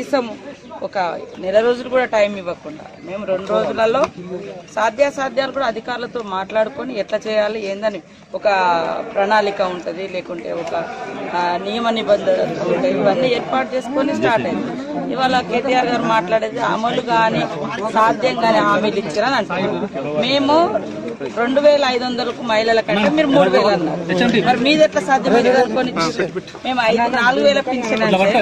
కనీసం ఒక నెల రోజులు కూడా టైం ఇవ్వకుండా మేము రెండు రోజులలో సాధ్యాసాధ్యాలు కూడా అధికారులతో మాట్లాడుకొని ఎట్లా చేయాలి ఏందని ఒక ప్రణాళిక ఉంటుంది లేకుంటే ఒక ఆ, నియమ నిబంధనలు ఉంటాయి ఇవన్నీ ఏర్పాటు చేసుకొని స్టార్ట్ అయింది ఇవాళ కేటీఆర్ గారు మాట్లాడేది అమలు కానీ సాధ్యం కానీ హామీలు ఇచ్చారని అంటున్నారు మేము రెండు వేల ఐదు వందలకు మహిళల కంటే మీరు మూడు వేలు అన్నారు మరి మీది ఎట్లా సాధ్యమైంది అనుకొని మేము ఐదు నాలుగు వేల పెన్షన్ అంటే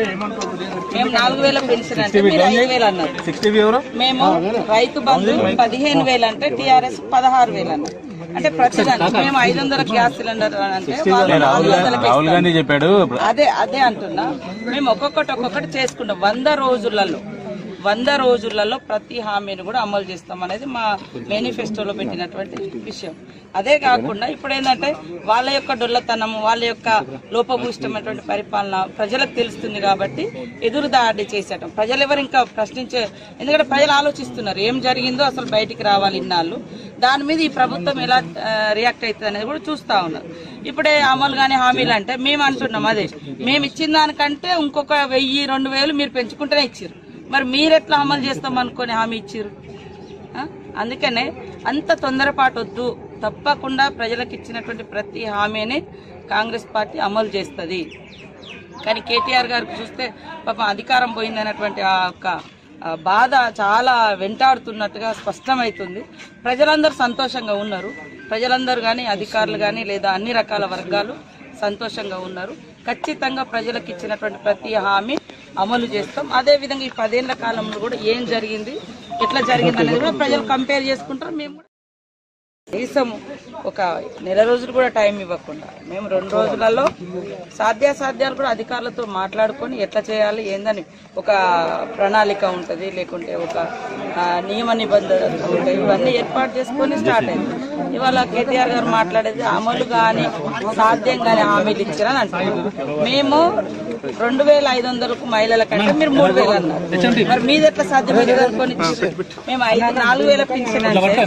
మేము నాలుగు వేల పెన్షన్ అంటే మీరు ఐదు వేలు అన్నారు మేము రైతు బంధు పదిహేను వేలు అంటే టిఆర్ఎస్ పదహారు వేలు అన్నారు అంటే ప్రతిదానికి మేము ఐదు వందల గ్యాస్ సిలిండర్ అని అంటే వాళ్ళు నాలుగు వందలకి రాహుల్ గాంధీ చెప్పాడు అదే అదే అంటున్నా మేము ఒక్కొక్కటి ఒక్కొక్కటి చేసుకుంటాం వంద రోజులలో వంద రోజులలో ప్రతి హామీని కూడా అమలు చేస్తాం అనేది మా మేనిఫెస్టోలో పెట్టినటువంటి విషయం అదే కాకుండా ఇప్పుడు ఏంటంటే వాళ్ళ యొక్క డొల్లతనం వాళ్ళ యొక్క లోపభూయిష్టమైనటువంటి పరిపాలన ప్రజలకు తెలుస్తుంది కాబట్టి ఎదురు దాడి చేసేయటం ప్రజలు ఎవరు ఇంకా ప్రశ్నించే ఎందుకంటే ప్రజలు ఆలోచిస్తున్నారు ఏం జరిగిందో అసలు బయటికి రావాలి ఇన్నాళ్ళు దాని మీద ఈ ప్రభుత్వం ఎలా రియాక్ట్ అవుతుంది అనేది కూడా చూస్తా ఉన్నారు ఇప్పుడే అమలు కానీ హామీలు అంటే మేము అంటున్నాం అదే మేము ఇచ్చిన దానికంటే ఇంకొక వెయ్యి రెండు వేలు మీరు పెంచుకుంటేనే ఇచ్చారు మరి మీరు ఎట్లా అమలు చేస్తాం అనుకొని హామీ ఇచ్చారు ఆ? అందుకనే అంత తొందరపాటు వద్దు తప్పకుండా ప్రజలకు ఇచ్చినటువంటి ప్రతి హామీని కాంగ్రెస్ పార్టీ అమలు చేస్తుంది కానీ కేటీఆర్ గారికి చూస్తే పాపం అధికారం పోయిందనేటువంటి ఆ యొక్క ఆ బాధ చాలా వెంటాడుతున్నట్టుగా స్పష్టమవుతుంది ప్రజలందరూ సంతోషంగా ఉన్నారు ప్రజలందరూ కానీ అధికారులు కానీ లేదా అన్ని రకాల వర్గాలు సంతోషంగా ఉన్నారు ఖచ్చితంగా ప్రజలకు ఇచ్చినటువంటి ప్రతి హామీ అమలు చేస్తాం అదే విధంగా ఈ పదేళ్ల కాలంలో కూడా ఏం జరిగింది ఎట్లా జరిగింది అనేది కూడా ప్రజలు కంపేర్ చేసుకుంటారు మేము కూడా కనీసం ఒక నెల రోజులు కూడా టైం ఇవ్వకుండా మేము రెండు రోజులలో సాధ్యాసాధ్యాలు కూడా అధికారులతో మాట్లాడుకొని ఎట్లా చేయాలి ఏందని ఒక ప్రణాళిక ఉంటుంది లేకుంటే ఒక ఆ, నియమ నిబంధనలు ఉంటాయి ఇవన్నీ ఏర్పాటు చేసుకొని స్టార్ట్ అయింది ఇవాళ కేటీఆర్ గారు మాట్లాడేది అమలు కానీ సాధ్యం కానీ హామీలు ఇచ్చారని అంటున్నారు మేము రెండు వేల ఐదు వందలకు మహిళల కంటే మీరు మూడు వేలు అన్నారు మరి మీది ఎట్లా సాధ్యమైంది అనుకొని మేము ఐదు నాలుగు వేల పెన్షన్ అంటే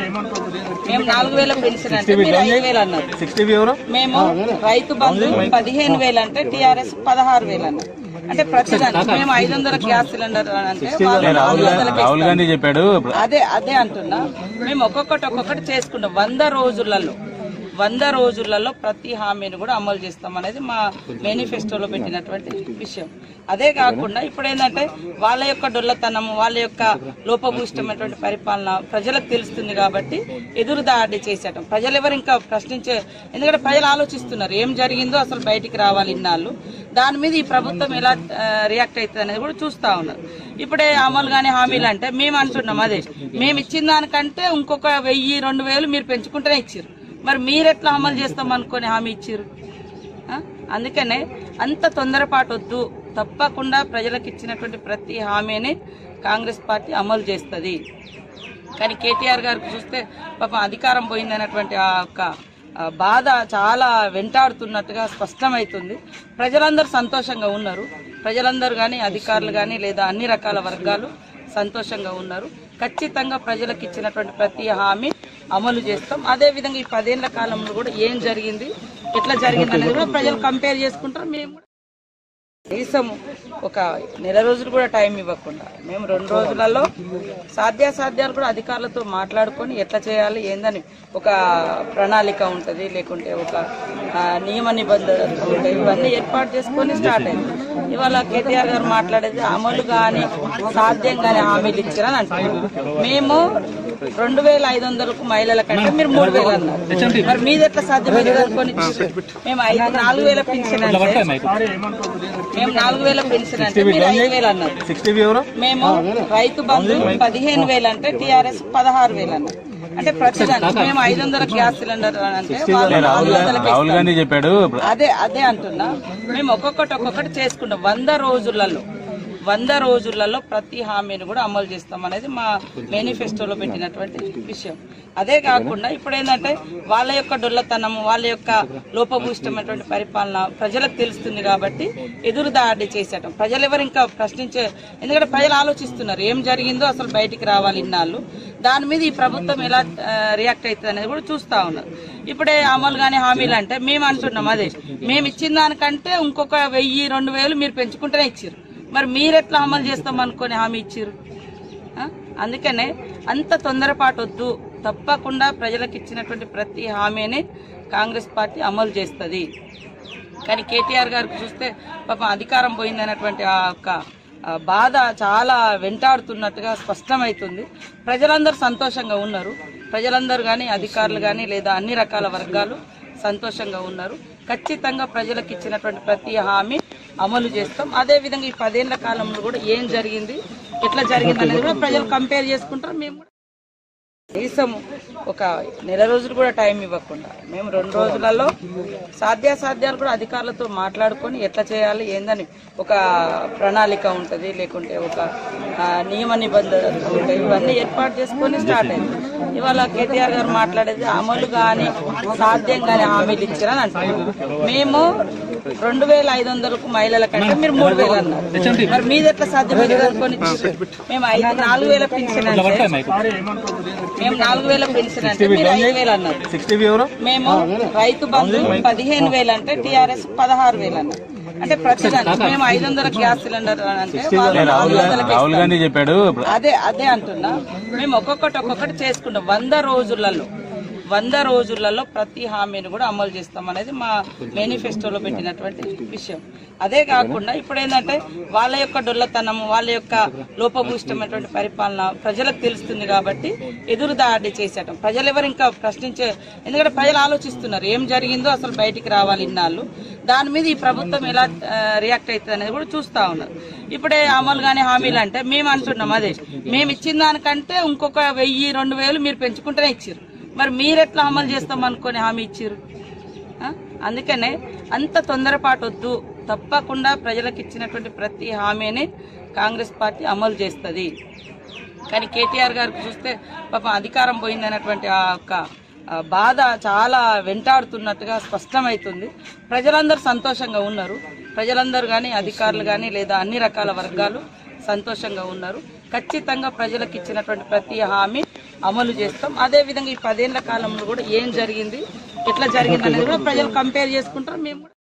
మేము నాలుగు వేల పెన్షన్ అంటే మీరు ఐదు వేలు అన్నారు మేము రైతు బంధు పదిహేను వేలు అంటే టిఆర్ఎస్ పదహారు వేలు అన్నారు అంటే ప్రతిదానికి మేము ఐదు వందల గ్యాస్ సిలిండర్ అని అంటే వాళ్ళు నాలుగు వందలకి రాహుల్ గాంధీ చెప్పాడు అదే అదే అంటున్నా మేము ఒక్కొక్కటి ఒక్కొక్కటి చేసుకుంటాం వంద రోజులలో వంద రోజులలో ప్రతి హామీని కూడా అమలు చేస్తాం అనేది మా మేనిఫెస్టోలో పెట్టినటువంటి విషయం అదే కాకుండా ఇప్పుడు ఏంటంటే వాళ్ళ యొక్క డొల్లతనం వాళ్ళ యొక్క లోపభూయిష్టమైనటువంటి పరిపాలన ప్రజలకు తెలుస్తుంది కాబట్టి ఎదురు దాడి చేసేయటం ప్రజలు ఎవరు ఇంకా ప్రశ్నించే ఎందుకంటే ప్రజలు ఆలోచిస్తున్నారు ఏం జరిగిందో అసలు బయటికి రావాలి ఇన్నాళ్ళు దాని మీద ఈ ప్రభుత్వం ఎలా రియాక్ట్ అవుతుంది అనేది కూడా చూస్తా ఉన్నారు ఇప్పుడే అమలు కానీ హామీలు అంటే మేము అంటున్నాం అదే మేము ఇచ్చిన దానికంటే ఇంకొక వెయ్యి రెండు వేలు మీరు పెంచుకుంటేనే ఇచ్చారు మరి మీరు ఎట్లా అమలు చేస్తాం అనుకొని హామీ ఇచ్చారు ఆ? అందుకనే అంత తొందరపాటు వద్దు తప్పకుండా ప్రజలకు ఇచ్చినటువంటి ప్రతి హామీని కాంగ్రెస్ పార్టీ అమలు చేస్తుంది కానీ కేటీఆర్ గారికి చూస్తే పాపం అధికారం పోయిందనేటువంటి ఆ యొక్క ఆ బాధ చాలా వెంటాడుతున్నట్టుగా స్పష్టమవుతుంది ప్రజలందరూ సంతోషంగా ఉన్నారు ప్రజలందరూ కానీ అధికారులు కానీ లేదా అన్ని రకాల వర్గాలు సంతోషంగా ఉన్నారు ఖచ్చితంగా ప్రజలకు ఇచ్చినటువంటి ప్రతి హామీ అమలు చేస్తాం అదే విధంగా ఈ పదేళ్ల కాలంలో కూడా ఏం జరిగింది ఎట్లా జరిగింది అనేది కూడా ప్రజలు కంపేర్ చేసుకుంటారు మేము కూడా కనీసం ఒక నెల రోజులు కూడా టైం ఇవ్వకుండా మేము రెండు రోజులలో సాధ్యాసాధ్యాలు కూడా అధికారులతో మాట్లాడుకొని ఎట్లా చేయాలి ఏందని ఒక ప్రణాళిక ఉంటుంది లేకుంటే ఒక ఆ, నియమ నిబంధనలు ఉంటాయి ఇవన్నీ ఏర్పాటు చేసుకొని స్టార్ట్ అయింది ఇవాళ కేటీఆర్ గారు మాట్లాడేది అమలు కానీ సాధ్యం కానీ హామీలు ఇచ్చారని అంటున్నారు మేము రెండు వేల ఐదు వందలకు మహిళల కంటే మీరు మూడు వేలు అన్నారు మరి మీది ఎట్లా సాధ్యమైంది అనుకొని మేము ఐదు నాలుగు వేల పెన్షన్ అంటే మేము నాలుగు వేల పెన్షన్ అంటే మీరు ఐదు వేలు అన్నారు మేము రైతు బంధు పదిహేను వేలు అంటే టిఆర్ఎస్ పదహారు వేలు అన్నారు అంటే ప్రతిదానికి మేము ఐదు వందల గ్యాస్ సిలిండర్ అని అంటే వాళ్ళు నాలుగు వందలకి రాహుల్ గాంధీ చెప్పాడు అదే అదే అంటున్నా మేము ఒక్కొక్కటి ఒక్కొక్కటి చేసుకుంటాం వంద రోజులలో వంద రోజులలో ప్రతి హామీని కూడా అమలు చేస్తాం అనేది మా మేనిఫెస్టోలో పెట్టినటువంటి విషయం అదే కాకుండా ఇప్పుడు ఏంటంటే వాళ్ళ యొక్క డొల్లతనం వాళ్ళ యొక్క లోపభూయిష్టమైనటువంటి పరిపాలన ప్రజలకు తెలుస్తుంది కాబట్టి ఎదురు దాడి చేసేయటం ప్రజలు ఎవరు ఇంకా ప్రశ్నించే ఎందుకంటే ప్రజలు ఆలోచిస్తున్నారు ఏం జరిగిందో అసలు బయటికి రావాలి ఇన్నాళ్ళు దాని మీద ఈ ప్రభుత్వం ఎలా రియాక్ట్ అవుతుంది అనేది కూడా చూస్తా ఉన్నారు ఇప్పుడే అమలు కానీ హామీలు అంటే మేము అంటున్నాం అదే మేము ఇచ్చిన దానికంటే ఇంకొక వెయ్యి రెండు వేలు మీరు పెంచుకుంటేనే ఇచ్చారు మరి మీరు ఎట్లా అమలు చేస్తాం అనుకొని హామీ ఇచ్చిర్రు ఆ? అందుకనే అంత తొందరపాటు వద్దు తప్పకుండా ప్రజలకు ఇచ్చినటువంటి ప్రతి హామీని కాంగ్రెస్ పార్టీ అమలు చేస్తుంది కానీ కేటీఆర్ గారికి చూస్తే పాపం అధికారం పోయిందనేటువంటి ఆ యొక్క ఆ బాధ చాలా వెంటాడుతున్నట్టుగా స్పష్టమవుతుంది ప్రజలందరూ సంతోషంగా ఉన్నారు ప్రజలందరూ కానీ అధికారులు కానీ లేదా అన్ని రకాల వర్గాలు సంతోషంగా ఉన్నారు ఖచ్చితంగా ప్రజలకు ఇచ్చినటువంటి ప్రతి హామీ అమలు చేస్తాం అదే విధంగా ఈ పదేళ్ల కాలంలో కూడా ఏం జరిగింది ఎట్లా జరిగింది అనేది కూడా ప్రజలు కంపేర్ చేసుకుంటారు మేము కూడా కనీసం ఒక నెల రోజులు కూడా టైం ఇవ్వకుండా మేము రెండు రోజులలో సాధ్యాసాధ్యాలు కూడా అధికారులతో మాట్లాడుకొని ఎట్లా చేయాలి ఏందని ఒక ప్రణాళిక ఉంటుంది లేకుంటే ఒక ఆ, నియమ నిబంధనలు ఉంటాయి ఇవన్నీ ఏర్పాటు చేసుకొని స్టార్ట్ అయింది ఇవాళ కేటీఆర్ గారు మాట్లాడేది అమలు కానీ సాధ్యం కానీ హామీలు ఇచ్చారని అంటున్నారు మేము రెండు వేల ఐదు వందలకు మహిళల కంటే మీరు మూడు వేలు అన్నారు మరి మీది ఎట్లా సాధ్యమైంది అనుకొని ఇచ్చారు? మేము ఐదు నాలుగు వేల పెన్షన్ అంటే మేము నాలుగు వేల పెన్షన్ అంటే మీరు ఐదు వేలు అన్నారు మేము రైతు బంధు పదిహేను వేలు అంటే టిఆర్ఎస్ పదహారు వేలు అన్నారు అంటే ప్రతి దానికి మేము ఐదు వందల గ్యాస్ సిలిండర్ అని అంటే వాళ్ళు నాలుగు వందలకి రాహుల్ గాంధీ చెప్పాడు అదే అదే అంటున్నా మేము ఒక్కొక్కటి ఒక్కొక్కటి చేసుకుంటాం వంద రోజులలో వంద రోజులలో ప్రతి హామీని కూడా అమలు చేస్తాం అనేది మా మేనిఫెస్టోలో పెట్టినటువంటి విషయం అదే కాకుండా ఇప్పుడు ఏంటంటే వాళ్ళ యొక్క డొల్లతనం వాళ్ళ యొక్క లోపభూయిష్టమైనటువంటి పరిపాలన ప్రజలకు తెలుస్తుంది కాబట్టి ఎదురుదాడి చేసేయటం ప్రజలు ఎవరు ఇంకా ప్రశ్నించే ఎందుకంటే ప్రజలు ఆలోచిస్తున్నారు ఏం జరిగిందో అసలు బయటికి రావాలి ఇన్నాళ్ళు దాని మీద ఈ ప్రభుత్వం ఎలా ఆ, రియాక్ట్ అవుతుంది అనేది కూడా చూస్తా ఉన్నారు ఇప్పుడే అమలు కానీ హామీలు అంటే మేము అంటున్నాం అదే మేము ఇచ్చిన దానికంటే ఇంకొక వెయ్యి రెండు వేలు మీరు పెంచుకుంటేనే ఇచ్చారు మరి మీరు ఎట్లా అమలు చేస్తాం అనుకొని హామీ ఇచ్చారు ఆ? అందుకనే అంత తొందరపాటు వద్దు తప్పకుండా ప్రజలకు ఇచ్చినటువంటి ప్రతి హామీని కాంగ్రెస్ పార్టీ అమలు చేస్తుంది కానీ కేటీఆర్ గారికి చూస్తే పాపం అధికారం పోయిందనేటువంటి ఆ యొక్క ఆ బాధ చాలా వెంటాడుతున్నట్టుగా స్పష్టమవుతుంది ప్రజలందరూ సంతోషంగా ఉన్నారు ప్రజలందరూ కానీ అధికారులు కానీ లేదా అన్ని రకాల వర్గాలు సంతోషంగా ఉన్నారు ఖచ్చితంగా ప్రజలకు ఇచ్చినటువంటి ప్రతి హామీ అమలు చేస్తాం అదే విధంగా ఈ పదేళ్ల కాలంలో కూడా ఏం జరిగింది ఎట్లా జరిగింది అనేది కూడా ప్రజలు కంపేర్ చేసుకుంటారు మేము కూడా